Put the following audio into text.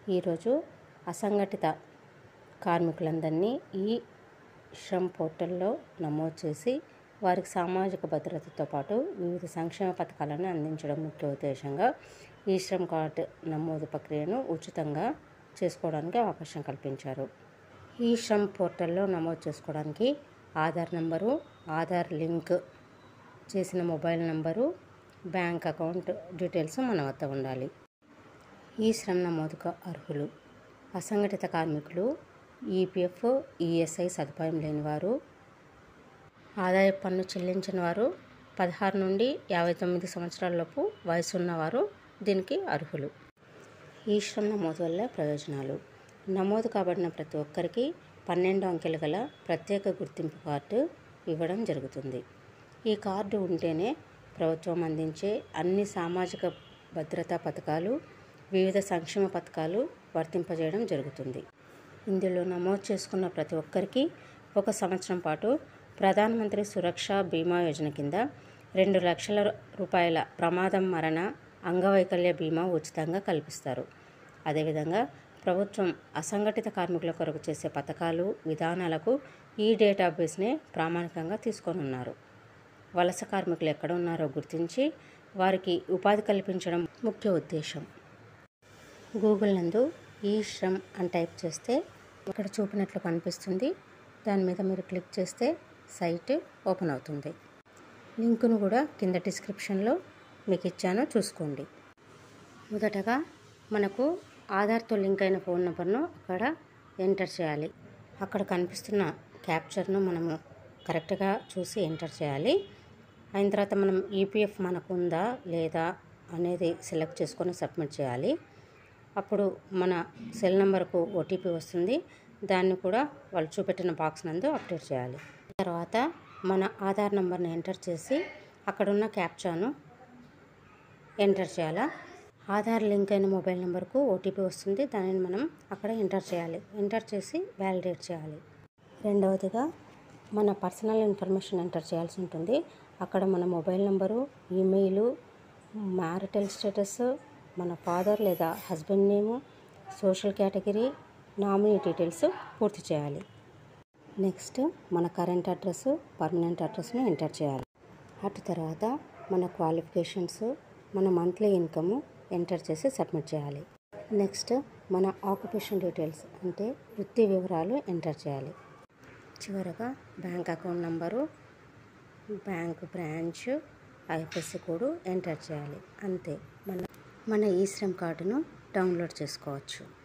ఈరోజు అసంఘటిత కార్మికులందరినీ ఈ శ్రమ్ పోర్టల్లో నమోదు చేసి వారికి సామాజిక భద్రతతో పాటు వివిధ సంక్షేమ పథకాలను అందించడం ముఖ్య ఉద్దేశంగా ఈ శ్రమ్ కార్డు నమోదు ప్రక్రియను ఉచితంగా చేసుకోవడానికి అవకాశం కల్పించారు ఈ శ్రమ్ పోర్టల్లో నమోదు చేసుకోవడానికి ఆధార్ నంబరు ఆధార్ లింక్ చేసిన mobile number bank account details మన వద్ద ఉండాలి ఈ శ్రమ్ నమోదుకు అర్హులు అసంఘటిత కార్మికులు ఈపీఎఫ్ ఈఎస్ఐ సదుపాయం లేని వారు ఆదాయ పన్ను చెల్లించిన వారు పదహారు నుండి యాభై తొమ్మిది సంవత్సరాలలోపు వయసు ఉన్నవారు దీనికి అర్హులు ఈ శ్రమ్ నమోదు వల్ల ప్రయోజనాలు నమోదు కాబడిన ప్రతి ఒక్కరికి పన్నెండు అంకెలు గల ప్రత్యేక గుర్తింపు కార్డు ఇవ్వడం జరుగుతుంది ఈ కార్డు ఉంటేనే ప్రభుత్వం అందించే అన్ని సామాజిక భద్రతా పథకాలు వివిధ సంక్షేమ పథకాలు వర్తింపజేయడం జరుగుతుంది ఇందులో నమోదు చేసుకున్న ప్రతి ఒక్కరికి ఒక సంవత్సరం పాటు ప్రధానమంత్రి సురక్ష బీమా యోజన కింద రెండు లక్షల రూపాయల ప్రమాదం మరణ అంగవైకల్య బీమా ఉచితంగా కల్పిస్తారు అదేవిధంగా ప్రభుత్వం అసంఘటిత కార్మికుల కొరకు చేసే పథకాలు విధానాలకు ఈ డేటాబేస్ని ప్రామాణికంగా తీసుకొని ఉన్నారు వలస కార్మికులు ఎక్కడ ఉన్నారో గుర్తించి వారికి ఉపాధి కల్పించడం ముఖ్య ఉద్దేశం గూగుల్ నందు ఈ శ్రమ్ అని టైప్ చేస్తే ఇక్కడ చూపినట్లు కనిపిస్తుంది దాని మీద మీరు క్లిక్ చేస్తే సైట్ ఓపెన్ అవుతుంది లింకును కూడా కింద డిస్క్రిప్షన్లో మీకు ఇచ్చాను చూసుకోండి మొదటగా మనకు ఆధార్తో లింక్ అయిన ఫోన్ నెంబర్ను అక్కడ ఎంటర్ చేయాలి అక్కడ కనిపిస్తున్న క్యాప్చర్ను మనము కరెక్ట్గా చూసి ఎంటర్ చేయాలి అయిన తర్వాత మనం ఈపీఎఫ్ మనకు ఉందా లేదా అనేది సెలెక్ట్ చేసుకొని సబ్మిట్ చేయాలి అప్పుడు మన సెల్ నెంబర్కు ఓటీపీ వస్తుంది దాన్ని కూడా వాళ్ళు చూపెట్టిన బాక్స్ నందు అప్డేట్ చేయాలి తర్వాత మన ఆధార్ నెంబర్ని ఎంటర్ చేసి అక్కడున్న క్యాప్చాను ఎంటర్ చేయాలా ఆధార్ లింక్ అయిన మొబైల్ నెంబర్కు ఓటీపీ వస్తుంది దానిని మనం అక్కడ ఎంటర్ చేయాలి ఎంటర్ చేసి వ్యాలిడేట్ చేయాలి రెండవదిగా మన పర్సనల్ ఇన్ఫర్మేషన్ ఎంటర్ చేయాల్సి ఉంటుంది అక్కడ మన mobile number email marital status మన ఫాదర్ లేదా husband name social category nominee details పూర్తి చేయాలి నెక్స్ట్ మన కరెంట్ అడ్రస్ పర్మనెంట్ అడ్రస్ను ఎంటర్ చేయాలి అటు తర్వాత మన క్వాలిఫికేషన్స్ మన మంత్లీ ఇన్కమ్ ఎంటర్ చేసి సబ్మిట్ చేయాలి నెక్స్ట్ మన ఆక్యుపేషన్ డీటెయిల్స్ అంటే వృత్తి వివరాలు ఎంటర్ చేయాలి చివరగా bank account number bank branch IFSC code enter చేయాలి అంతే మన మన ఈ శ్రమ్ కార్డును డౌన్లోడ్ చేసుకోవచ్చు